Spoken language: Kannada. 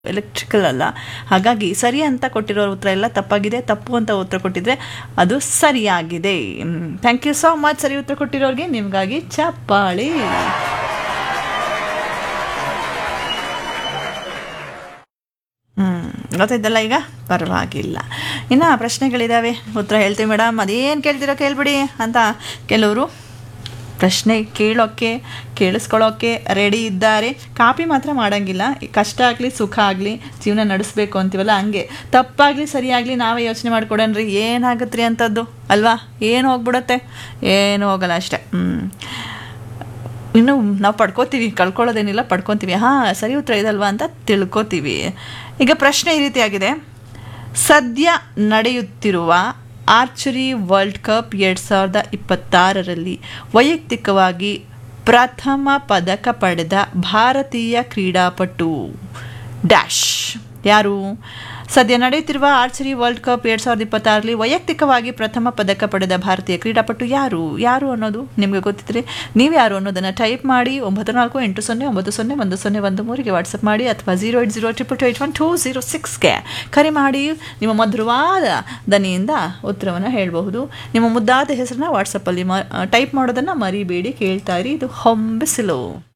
ಎಲೆಕ್ಟ್ರಿಕಲ್ ಅಲ್ಲ ಹಾಗಾಗಿ ಸರಿ ಅಂತ ಕೊಟ್ಟಿರೋ ಉತ್ತರ ಎಲ್ಲ ತಪ್ಪಾಗಿದೆ ತಪ್ಪು ಅಂತ ಉತ್ತರ ಕೊಟ್ಟಿದ್ರೆ ಅದು ಸರಿಯಾಗಿದೆ ಥ್ಯಾಂಕ್ ಯು ಸೋ ಮಚ್ ಸರಿ ಉತ್ತರ ಕೊಟ್ಟಿರೋರಿಗೆ ನಿಮಗಾಗಿ ಚಪ್ಪಾಳಿ ಹ್ಮ್ ಗೊತ್ತಿದ್ದಲ್ಲ ಈಗ ಪರವಾಗಿಲ್ಲ ಇನ್ನು ಪ್ರಶ್ನೆಗಳಿದ್ದಾವೆ ಉತ್ತರ ಹೇಳ್ತೀವಿ ಮೇಡಮ್ ಅದೇನು ಕೇಳ್ತೀರೋ ಕೇಳ್ಬಿಡಿ ಅಂತ ಕೆಲವರು ಪ್ರಶ್ನೆ ಕೇಳೋಕ್ಕೆ ಕೇಳಿಸ್ಕೊಳ್ಳೋಕ್ಕೆ ರೆಡಿ ಇದ್ದಾರೆ ಕಾಪಿ ಮಾತ್ರ ಮಾಡೋಂಗಿಲ್ಲ ಕಷ್ಟ ಆಗಲಿ ಸುಖ ಆಗಲಿ ಜೀವನ ನಡೆಸಬೇಕು ಅಂತೀವಲ್ಲ ಹಂಗೆ ತಪ್ಪಾಗಲಿ ಸರಿಯಾಗಲಿ ನಾವೇ ಯೋಚನೆ ಮಾಡ್ಕೊಡೋಣ್ರಿ ಏನಾಗುತ್ತೆ ರೀ ಅಂಥದ್ದು ಅಲ್ವಾ ಏನು ಹೋಗ್ಬಿಡತ್ತೆ ಏನು ಹೋಗಲ್ಲ ಅಷ್ಟೆ ಹ್ಞೂ ಇನ್ನು ನಾವು ಪಡ್ಕೋತೀವಿ ಕಳ್ಕೊಳ್ಳೋದೇನಿಲ್ಲ ಪಡ್ಕೊತೀವಿ ಹಾಂ ಸರಿ ಉತ್ತರ ಇದಲ್ವಾ ಅಂತ ತಿಳ್ಕೊತೀವಿ ಈಗ ಪ್ರಶ್ನೆ ಈ ರೀತಿಯಾಗಿದೆ ಸದ್ಯ ನಡೆಯುತ್ತಿರುವ ಆರ್ಚರಿ ವರ್ಲ್ಡ್ ಕಪ್ ಎರಡು ಸಾವಿರದ ಇಪ್ಪತ್ತಾರರಲ್ಲಿ ವೈಯಕ್ತಿಕವಾಗಿ ಪ್ರಥಮ ಪದಕ ಪಡೆದ ಭಾರತೀಯ ಕ್ರೀಡಾಪಟು ಡ್ಯಾಶ್ ಯಾರು ಸದ್ಯ ನಡೆಯುತ್ತಿರುವ ಆರ್ಚರಿ ವರ್ಲ್ಡ್ ಕಪ್ ಎರಡು ಸಾವಿರದ ಇಪ್ಪತ್ತಾರರಲ್ಲಿ ವೈಯಕ್ತಿಕವಾಗಿ ಪ್ರಥಮ ಪದಕ ಪಡೆದ ಭಾರತೀಯ ಕ್ರೀಡಾಪಟು ಯಾರು ಯಾರು ಅನ್ನೋದು ನಿಮಗೆ ಗೊತ್ತಿದ್ರೆ ನೀವು ಯಾರು ಅನ್ನೋದನ್ನು ಟೈಪ್ ಮಾಡಿ ಒಂಬತ್ತು ನಾಲ್ಕು ಎಂಟು ಸೊನ್ನೆ ಒಂಬತ್ತು ಸೊನ್ನೆ ಒಂದು ಸೊನ್ನೆ ಒಂದು ಮೂರಿಗೆ ವಾಟ್ಸಪ್ ಮಾಡಿ ಅಥವಾ zero eight zero triple two eight one two zero ಸಿಕ್ಸ್ಗೆ ಕರೆ ಮಾಡಿ ನಿಮ್ಮ ಮಧುರವಾದ ದನಿಯಿಂದ ಉತ್ತರವನ್ನು ಹೇಳಬಹುದು ನಿಮ್ಮ ಮುದ್ದಾದ ಹೆಸರನ್ನ ವಾಟ್ಸಪ್ಪಲ್ಲಿ ಮ ಟೈಪ್ ಮಾಡೋದನ್ನು ಮರಿಬೇಡಿ ಕೇಳ್ತಾ ಇರಿ ಇದು ಹೊಂಬಿಸಿಲು